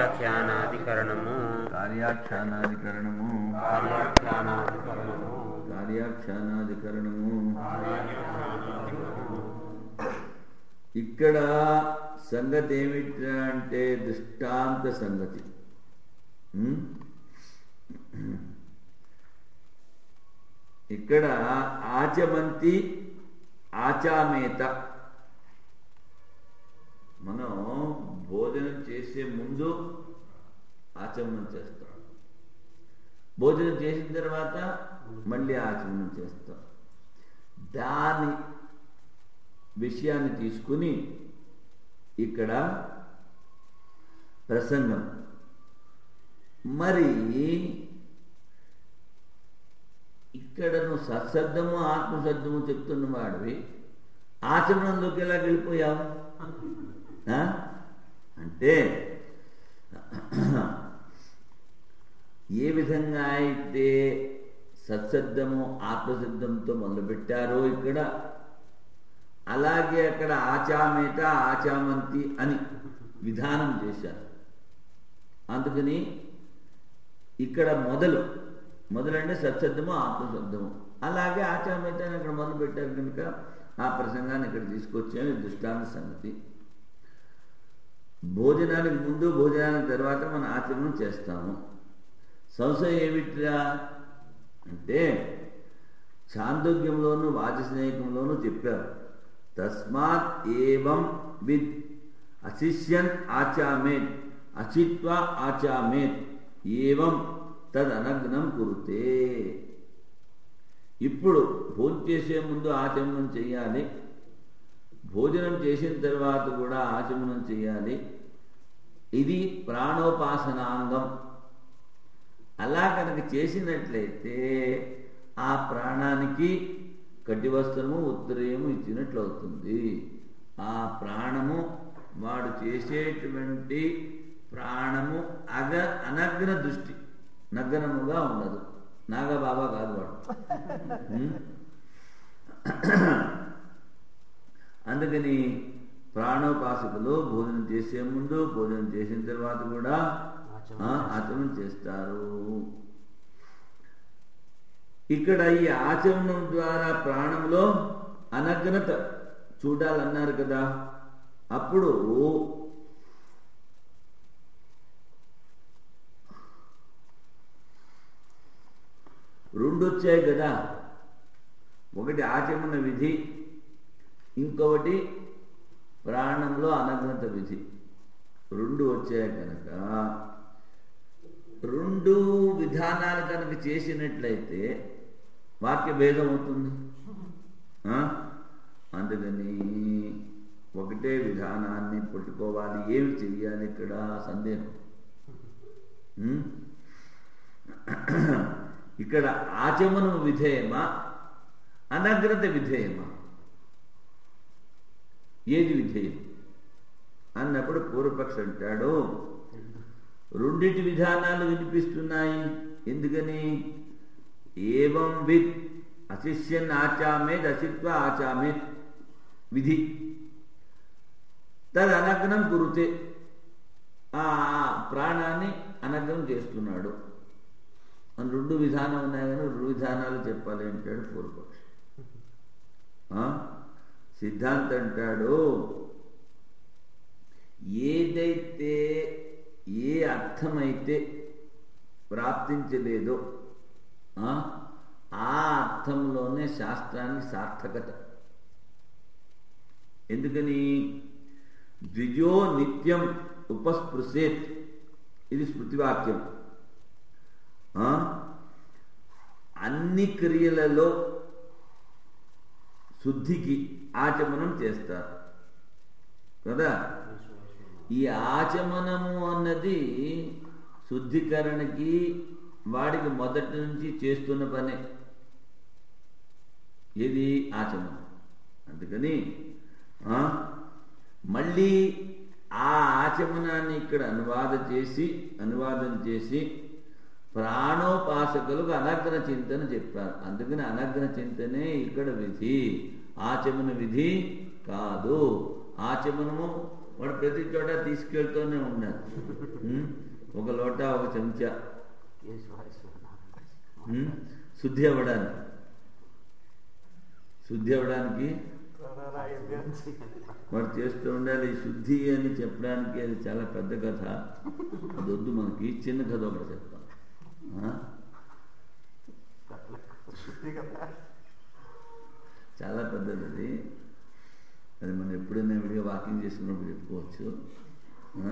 కార్యాఖ్యానాధికరణము కార్యాఖ్యానాధికరణము కార్యాఖ్యానాధికరణము కార్యాఖ్యానాధికరణము ఇక్కడ సంగతి ఏమిట్రా అంటే దృష్టాంత సంగతి ఉం? ఇక్కడ ఆచమంతి ఆచామేత మనం భోజనం చేసే ముందు ఆచమనం చేస్తాం భోజనం చేసిన తర్వాత మళ్ళీ ఆచమనం చేస్తాం దాని విషయాన్ని తీసుకుని ఇక్కడ ప్రసంగం మరి ఇక్కడ నువ్వు సత్శబ్దము ఆత్మశబ్దము చెప్తున్న వాడివి ఆచమనంలోకి ఎలా వెళ్ళిపోయావు ఆ? అంటే ఏ విధంగా అయితే సత్శబ్దము ఆత్మశబ్దంతో మొదలుపెట్టారో ఇక్కడ అలాగే అక్కడ ఆచామేత ఆచామంతి అని విధానం చేశారు అందుకని ఇక్కడ మొదలు మొదలంటే సత్శబ్దము ఆత్మశబ్దము అలాగే ఆచామేత అని ఇక్కడ మొదలు పెట్టారు కనుక ఆ ప్రసంగాన్ని ఇక్కడ తీసుకొచ్చాము ఇది దృష్టాంత సంగతి భోజనానికి ముందు భోజనానికి తర్వాత మనం ఆచమనం చేస్తాము సంశయం ఏమిట్రా అంటే చాందోగ్యంలోను వాచస్నేహికంలోనూ చెప్పారు తస్మాత్ ఏవం విద్ అశిష్యన్ ఆచామేత్ అచిత్వ ఆచామేత్ ఏవం తదనగ్నం కురుతే ఇప్పుడు భోజనం చేసే ముందు ఆచమనం చేయాలి భోజనం చేసిన తర్వాత కూడా ఆచమనం చేయాలి ఇది ప్రాణోపాసనాంగం అలా కనుక చేసినట్లయితే ఆ ప్రాణానికి కడ్డి వస్త్రము ఉత్తరీయము ఇచ్చినట్లు అవుతుంది ఆ ప్రాణము వాడు చేసేటువంటి ప్రాణము అగ అనగ్న దృష్టి నగ్నముగా ఉండదు నాగబాబా కాదు వాడు ఉం? అందుకని ప్రాణోపాసకులు భోజనం చేసే ముందు భోజనం చేసిన తర్వాత కూడా ఆ, ఆచమనం చేస్తారు ఇక్కడ ఈ ఆచమనం ద్వారా ప్రాణంలో అనగ్నత చూడాలన్నారు కదా అప్పుడు రెండు వచ్చాయి కదా ఒకటి ఆచమన విధి ఇంకొకటి ప్రాణంలో అనగ్నత విధి రెండు వచ్చాయి కనుక రెండు విధానాలు కనుక చేసినట్లయితే వాక్య భేదం అవుతుంది ఆ? అందుకని ఒకటే విధానాన్ని పట్టుకోవాలి ఏమి చెయ్యాలి ఇక్కడ సందేహం ఉం? ఇక్కడ ఆచమనం విధేయమా అనగ్రత విధేయమా ఏది విధేయం అన్నప్పుడు పూర్వపక్ష అంటాడు రెండిటి విధానాలు వినిపిస్తున్నాయి ఎందుకని ఏవం విత్ అశిష్యన్ ఆచామేద్ అసిత్వ ఆచామేద్ విధి తద్ అనగ్నం కురుతే ఆ ప్రాణాన్ని అనగ్నం చేస్తున్నాడు అని రెండు విధానం ఉన్నాయి కానీ రెండు విధానాలు చెప్పాలి అంటాడు పూర్వపక్షి ఆ? సిద్ధాంత అంటాడు ఏదైతే ఏ అర్థమైతే ప్రాప్తించలేదో ఆ ఆ అర్థంలోనే శాస్త్రానికి సార్థకత ఎందుకని ద్విజో నిత్యం ఉపస్పృశేత్ ఇది స్మృతివాక్యం ఆ? అన్ని క్రియలలో శుద్ధికి ఆచమనం చేస్తారు కదా ఈ ఆచమనము అన్నది శుద్ధీకరణకి వాడికి మొదటి నుంచి చేస్తున్న పనే ఏది ఆచమనం అందుకని ఆ, మళ్ళీ ఆ ఆచమనాన్ని ఇక్కడ అనువాద చేసి అనువాదం చేసి ప్రాణోపాసకులకు అనగ్న చింతన చెప్పారు అందుకని అనగ్న చింతనే ఇక్కడ విధి ఆచమన విధి కాదు ఆచమనము వాడు ప్రతి చోట తీసుకెళ్తూనే ఉన్నాడు ఉం? ఒక లోటా ఒక చెంచా ఉమ్, శుద్ధి అవ్వడానికి శుద్ధి అవ్వడానికి వాడు చేస్తూ ఉండాలి ఈ శుద్ధి అని చెప్పడానికి అది చాలా పెద్ద కథ అది వద్దు మనకి చిన్న కథ ఒకటి చెప్తాం ఆ? చాలా పెద్దది అది అది మనం ఎప్పుడైనా విడిగా వాకింగ్ చేసుకున్నప్పుడు చెప్పుకోవచ్చు ఆ?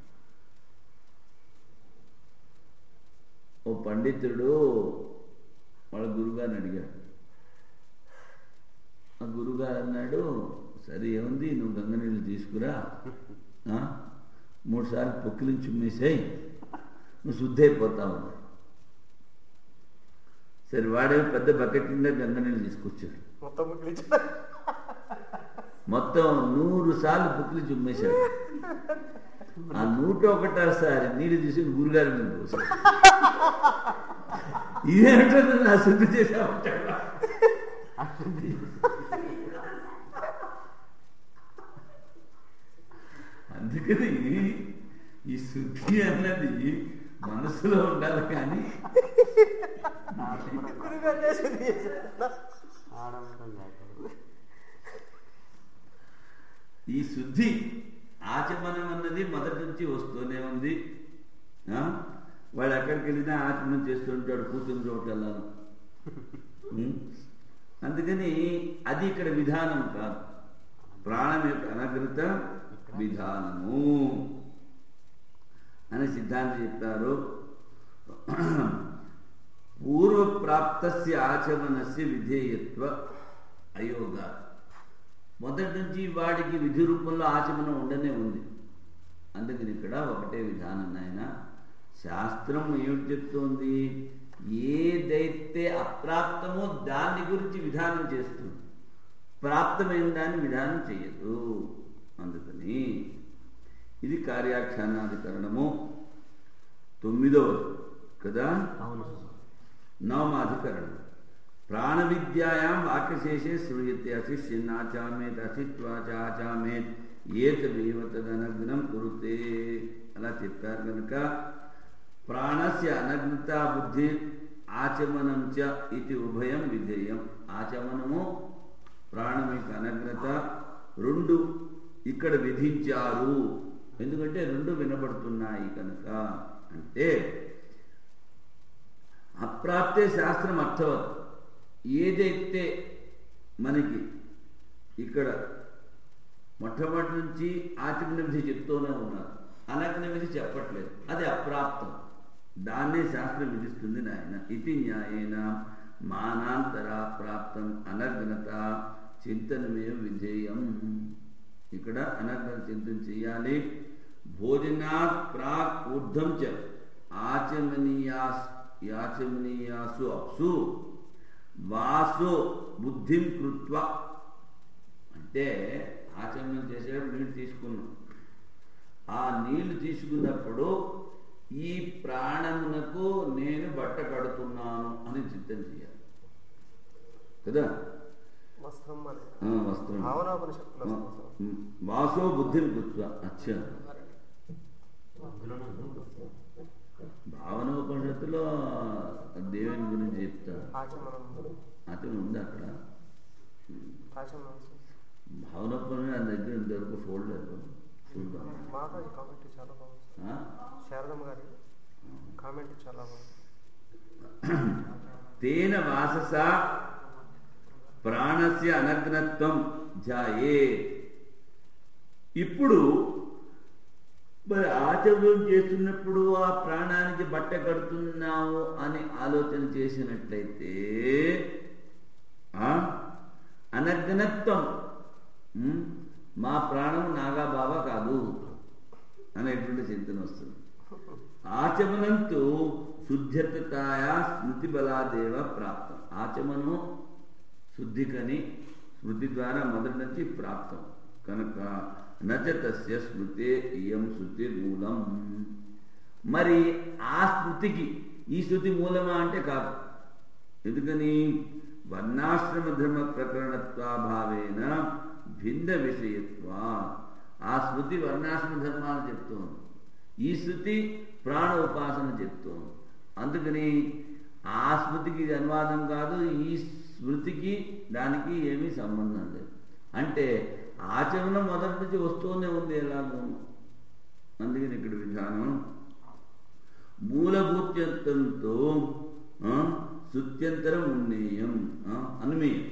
ఓ పండితుడు వాళ్ళ గురుగారిని అడిగాడు ఆ గురుగారు అన్నాడు సరే ఏముంది నువ్వు గంగ నీళ్ళు తీసుకురా ఆ? మూడు సార్లు పొక్కిలించి ఉమ్మేసాయి నువ్వు శుద్ధి అయిపోతావు సరే వాడే పెద్ద బకెట్ నిండా గంగ నీళ్ళు తీసుకొచ్చాడు మొత్తం మిగిలించిన మొత్తం నూరు సార్లు పుక్కిలి చుమ్మేశాడు ఆ నూట ఒకటోసారి నీళ్ళు తీసి గురుగారి మీద పోసాడు ఇదేంటో నా శుద్ధి చేసామంటాడు అందుకని ఈ శుద్ధి అన్నది మనసులో ఉండాలి కానీ గురుగారు చేసేది చేసేది. ఈ శుద్ధి ఆచమనం అన్నది మొదటి నుంచి వస్తూనే ఉంది ఆ? వాడు ఎక్కడికి వెళ్ళినా ఆచమనం చేస్తుంటాడు కూర్చుని చోట్లల్లాను ఉం? అందుకని అది ఇక్కడ విధానం కాదు ప్రాణం యొక్క అనగ్రత విధానము అని సిద్ధాంతం చెప్తారు పూర్వప్రాప్తస్య ఆచమనస్య విధేయత్వ అయోగ మొదటి నుంచి వాడికి విధి రూపంలో ఆచమనం ఉండనే ఉంది అందుకని ఇక్కడ ఒకటే విధానం నాయన శాస్త్రం ఏమిటి చెప్తోంది ఏదైతే అప్రాప్తమో దాని గురించి విధానం చేస్తుంది ప్రాప్తమైన దాన్ని విధానం చేయదు అందుకని ఇది కార్యాఖ్యానాధికరణము తొమ్మిదవది కదా నవమాధికరణం ప్రాణ విద్యాయాం వాక్యశేషే శ్రూయతే అశిష్యన్నాచామేత్ అసిత్వాచాచామేత్ ఏతమేవ తదనగ్నం కురుతే అలా చెప్పారు కనుక ప్రాణస్య అనగ్నత బుద్ధి ఆచమనం చ ఇది ఉభయం విధేయం ఆచమనము ప్రాణం యొక్క అనగ్నత రెండు ఇక్కడ విధించారు ఎందుకంటే రెండు వినబడుతున్నాయి కనుక అంటే అప్రాప్తే శాస్త్రం అర్థవత్ ఏదైతే మనకి ఇక్కడ మొట్టమొదటి నుంచి ఆచమన విధి చెప్తూనే ఉన్నారు అనగ్న విధి చెప్పట్లేదు అది అప్రాప్తం దాన్నే శాస్త్రం విధిస్తుంది నాయన ఇది న్యాయేన మానాంతర ప్రాప్తం అనగ్నత చింతనమే విధేయం ఇక్కడ అనగ్నత చింతన చేయాలి భోజనాత్ ప్రాక్ ఊర్ధం చ ఆచమనీయాస్ యాచమనీయాసు అప్సు వాసు బుద్ధిం కృత్వ అంటే ఆచమనం చేసేటప్పుడు నీళ్ళు తీసుకున్నాం ఆ నీళ్లు తీసుకున్నప్పుడు ఈ ప్రాణమునకు నేను బట్ట కడుతున్నాను అని చిత్తం చేయాలి కదా వస్త్రం మరి ఆ, వస్త్రం భావనాపనిషత్తులో ఆ, వస్త్రం. ఉమ్, వాసో బుద్ధిని కృత్వ అచ్చా భావనోపనిషత్తులో దేవుని గురించి చెప్తారు ఆచమనం అతను ఉంది అక్కడ ఆచమనం భావనోపనిషత్తు నా దగ్గర ఇంతవరకు చూడలేదు చూద్దాం మాతాజీ కామెంట్ చాలా బాగుంది ఆ? శారదమ్మ గారి కామెంట్ చాలా బాగుంది తేన వాసస ప్రాణస్య అనగ్నత్వం జాయే ఇప్పుడు మరి ఆచమనం చేస్తున్నప్పుడు ఆ ప్రాణానికి బట్ట కడుతున్నాము అని ఆలోచన చేసినట్లయితే ఆ అనగ్నత్వం ఉమ్, మా ప్రాణం నాగా బాబా కాదు అనేటువంటి చింతన వస్తుంది ఆచమనంతో శుద్ధ్యతాయా స్మృతి బలాదేవ ప్రాప్తం ఆచమనము శుద్ధికని స్మృతి ద్వారా మొదటి నుంచి ప్రాప్తం కనుక నచతస్య స్మృతే ఇయం శృతి మూలం మరి ఆ స్మృతికి ఈ శృతి మూలమా అంటే కాదు ఎందుకని వర్ణాశ్రమ ధర్మ ప్రకరణత్వాభావేన భిన్న విషయత్వ ఆ స్మృతి వర్ణాశ్రమ ధర్మాలు చెప్తోంది ఈ శృతి ప్రాణ ఉపాసన చెప్తోంది అందుకని ఆ స్మృతికి ఇది అనువాదం కాదు ఈ స్మృతికి దానికి ఏమీ సంబంధం లేదు అంటే ఆచరణ మొదటి నుంచి వస్తూనే ఉంది ఎలాగో అందుకని ఇక్కడ విధానం మూలభూత్యంతో శుత్యంతరం ఉన్నేయం ఆ, అనుమేయం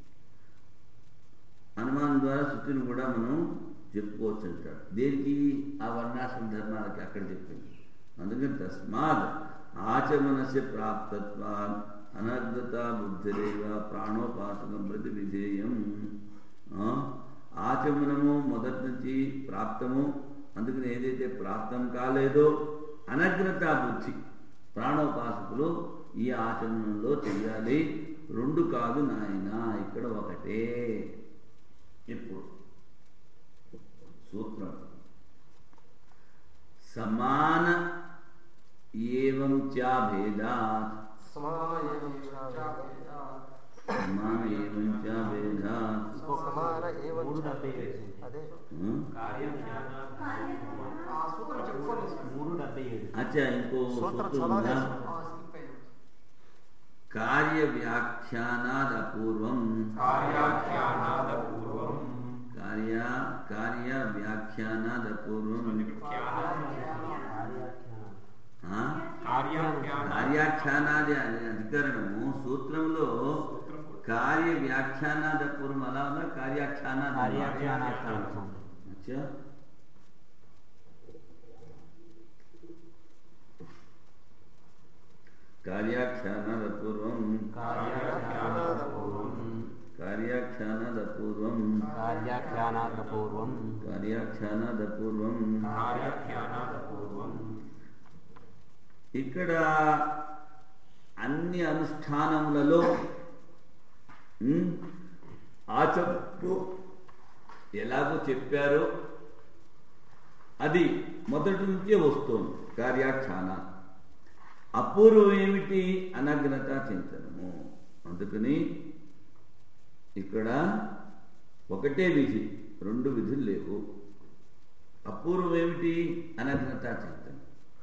అనుమానం ద్వారా శుద్ధిని కూడా మనం చెప్పుకోవచ్చు అంటాడు దేనికి ఆ వర్ణాశ్రమ ధర్మాలకి అక్కడ చెప్పింది అందుకని తస్మాత్ ఆచమనస్య ప్రాప్తత్వాన్ అనగ్రత బుద్ధిరేవ ప్రాణోపాసకం ప్రతి విధేయం ఆ, ఆచమనము మొదటి నుంచి ప్రాప్తము అందుకని ఏదైతే ప్రాప్తం కాలేదో అనగ్రత బుద్ధి ప్రాణోపాసకులు ఈ ఆచమనంలో చెయ్యాలి రెండు కాదు నాయన ఇక్కడ ఒకటే ఇప్పుడు సూత్రం సమాన ఏవం చా భేదాత్ సమానం సమాన ఏవం చా భేదాత్ సమాన ఏవం మూడు చ. డెబ్బై ఏడు అదే ఆ? కార్యం మూడు డెబ్బై ఏడు అచ్చా ఇంకో సూత్రం సూత్రం ఉందా చదవలేదు కార్య వ్యాఖ్యానాద్ అపూర్వం కార్యాఖ్యానాదపూర్వం కార్య కార్య వ్యాఖ్యానాద్ అపూర్వం ఆ? కార్యాఖ్యాన కార్యాఖ్యానాది అనే అధికరణము సూత్రంలో సూత్రం కూడా. కార్య వ్యాఖ్యానాద పూర్వం అలా ఉందా కార్యాఖ్యానాద కార్యాఖ్యానార్థం అచ్చా కార్యాఖ్యానాద పూర్వం కార్యాఖ్యానాదపూర్వం కార్యాఖ్యానాద పూర్వం కార్యాఖ్యానాదపూర్వం కార్యాఖ్యానాద పూర్వం కార్యాఖ్యానాదపూర్వం ఇక్కడ అన్ని అనుష్ఠానములలో ఉమ్, ఆచపు ఎలాగో చెప్పారో అది మొదటి నుంచే వస్తోంది కార్యాఖ్యాన అపూర్వం ఏమిటి అనగ్నత చింతనము అందుకని ఇక్కడ ఒకటే విధి రెండు విధులు లేవు అపూర్వం ఏమిటి అనగ్నత చింతనం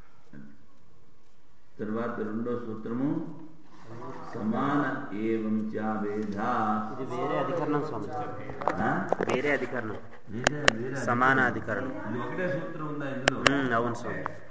తర్వాత రెండో సూత్రము సమాన ఏవం చా భేదా ఇది వేరే అధికరణం స్వామి ఆ? వేరే అధికరణం వేరే- వేరే సమాన అధికరణం ఇది ఒకటే సూత్రం ఉందా ఇందులో ఉమ్, అవును స్వామి